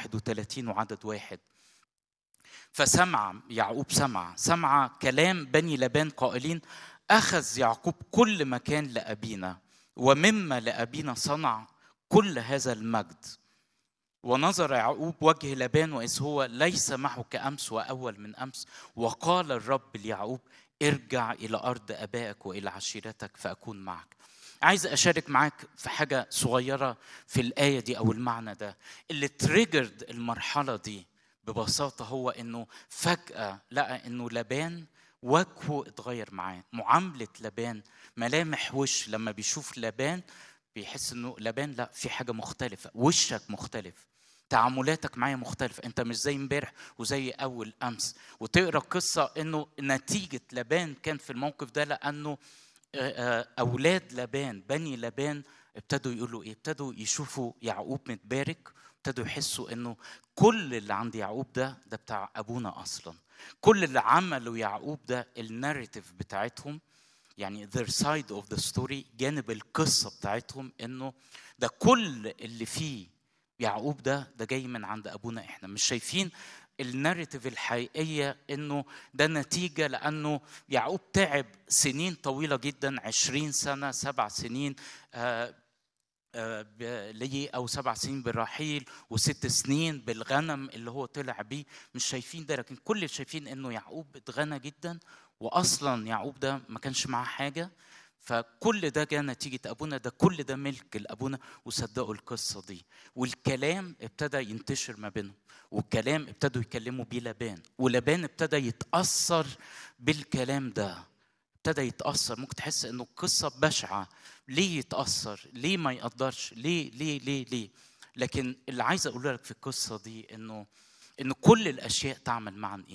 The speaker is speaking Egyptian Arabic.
31 وعدد واحد فسمع يعقوب سمع سمع كلام بني لبان قائلين أخذ يعقوب كل مكان لأبينا ومما لأبينا صنع كل هذا المجد ونظر يعقوب وجه لبان وإذ هو ليس معه كأمس وأول من أمس وقال الرب ليعقوب ارجع إلى أرض أبائك وإلى عشيرتك فأكون معك عايز أشارك معاك في حاجة صغيرة في الآية دي أو المعنى ده اللي تريجرد المرحلة دي ببساطة هو إنه فجأة لقى إنه لبان وجهه اتغير معاه معاملة لبان ملامح وش لما بيشوف لبان بيحس انه لبان لا في حاجة مختلفة وشك مختلف تعاملاتك معايا مختلفة انت مش زي امبارح وزي اول امس وتقرا قصة انه نتيجة لبان كان في الموقف ده لانه اولاد لبان بني لبان ابتدوا يقولوا ايه ابتدوا يشوفوا يعقوب متبارك ابتدوا يحسوا انه كل اللي عند يعقوب ده ده بتاع ابونا اصلا كل اللي عمله يعقوب ده الناريتيف بتاعتهم يعني their side of the story جانب القصة بتاعتهم انه ده كل اللي فيه يعقوب ده ده جاي من عند ابونا احنا مش شايفين الناريتيف الحقيقية انه ده نتيجة لانه يعقوب تعب سنين طويلة جدا عشرين سنة سبع سنين آه ليه او سبع سنين بالرحيل وست سنين بالغنم اللي هو طلع بيه مش شايفين ده لكن كل اللي شايفين انه يعقوب اتغنى جدا واصلا يعقوب ده ما كانش معاه حاجه فكل ده جاء نتيجة أبونا ده كل ده ملك لأبونا وصدقوا القصة دي والكلام ابتدى ينتشر ما بينهم والكلام ابتدوا يكلموا بيه لبان ولبان ابتدى يتأثر بالكلام ده ابتدى يتأثر ممكن تحس إنه القصة بشعة ليه يتأثر ليه ما يقدرش ليه ليه ليه ليه لكن اللي عايز أقوله لك في القصة دي إنه إن كل الأشياء تعمل معا إيه